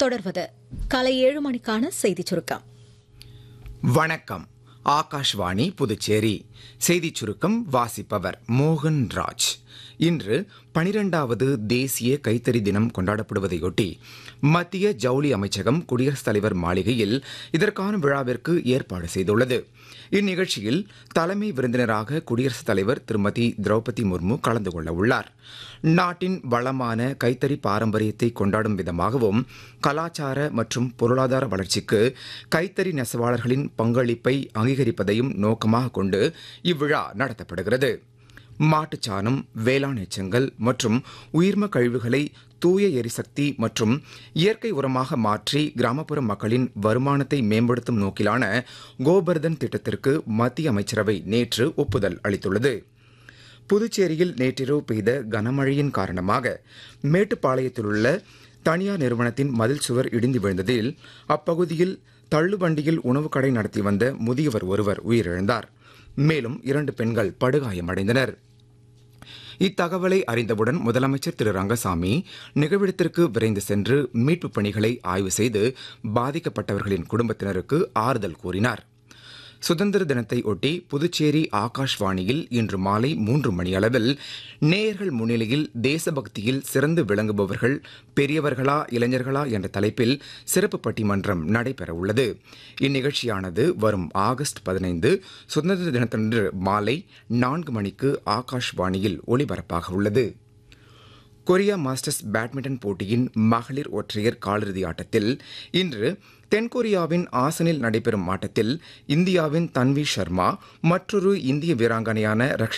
தொடர்வது காலை ஏழு மணிக்கான செய்திச் சுருக்கம் வணக்கம் ஆகாஷ்வாணி புதுச்சேரி செய்திச் சுருக்கம் வாசிப்பவர் மோகன் ராஜ் இன்று பனிரெண்டாவது தேசிய கைத்தறி தினம் கொண்டாடப்படுவதையொட்டி மத்திய ஜவுளி அமைச்சகம் குடியரசுத் தலைவர் மாளிகையில் இதற்கான விழாவிற்கு ஏற்பாடு செய்துள்ளது இந்நிகழ்ச்சியில் தலைமை விருந்தினராக குடியரசுத் தலைவர் திருமதி திரௌபதி முர்மு கலந்து கொள்ள உள்ளார் நாட்டின் வளமான கைத்தறி பாரம்பரியத்தை கொண்டாடும் விதமாகவும் கலாச்சார மற்றும் பொருளாதார வளர்ச்சிக்கு கைத்தறி நெசவாளர்களின் பங்களிப்பை அங்கீகரிப்பதையும் நோக்கமாக கொண்டு இவ்விழா நடத்தப்படுகிறது மாட்டுச்சாணம் வேளாண் எச்சங்கள் மற்றும் உயிர்ம கழிவுகளை தூய எரிசக்தி மற்றும் இயற்கை உரமாக மாற்றி கிராமப்புற மக்களின் வருமானத்தை மேம்படுத்தும் நோக்கிலான கோபர்தன் திட்டத்திற்கு மத்திய அமைச்சரவை நேற்று ஒப்புதல் அளித்துள்ளது புதுச்சேரியில் நேற்றிரவு பெய்த கனமழையின் காரணமாக மேட்டுப்பாளையத்திலுள்ள தனியார் நிறுவனத்தின் மதில் சுவர் இடிந்து விழுந்ததில் அப்பகுதியில் தள்ளுவண்டியில் உணவு கடை நடத்தி வந்த முதியவர் ஒருவர் உயிரிழந்தார் மேலும் இரண்டு பெண்கள் படுகாயமடைந்தனர் இத்தகவலை அறிந்தவுடன் முதலமைச்சர் திரு ரங்கசாமி நிகழ்விடத்திற்கு விரைந்து சென்று மீட்புப் பணிகளை ஆய்வு செய்து பாதிக்கப்பட்டவர்களின் குடும்பத்தினருக்கு ஆறுதல் கூறினார் சுதந்திர தினத்தை ஒட்டி புதுச்சேரி ஆகாஷ்வாணியில் இன்று மாலை மூன்று மணியளவில் நேயர்கள் முன்னிலையில் தேசபக்தியில் சிறந்து விளங்குபவர்கள் பெரியவர்களா இளைஞர்களா என்ற தலைப்பில் சிறப்பு பட்டிமன்றம் நடைபெறவுள்ளது இந்நிகழ்ச்சியானது வரும் ஆகஸ்ட் பதினைந்து சுதந்திர தினத்தன்று மாலை நான்கு மணிக்கு ஆகாஷ்வாணியில் ஒலிபரப்பாக உள்ளது கொரியா மாஸ்டர்ஸ் பேட்மிண்டன் போட்டியின் மகளிர் ஒற்றையர் காலிறுதி ஆட்டத்தில் இன்று தென்கொரியாவின் ஆசனில் நடைபெறும் ஆட்டத்தில் இந்தியாவின் தன்வி சர்மா மற்றொரு இந்திய வீராங்கனையான ரக்ஷ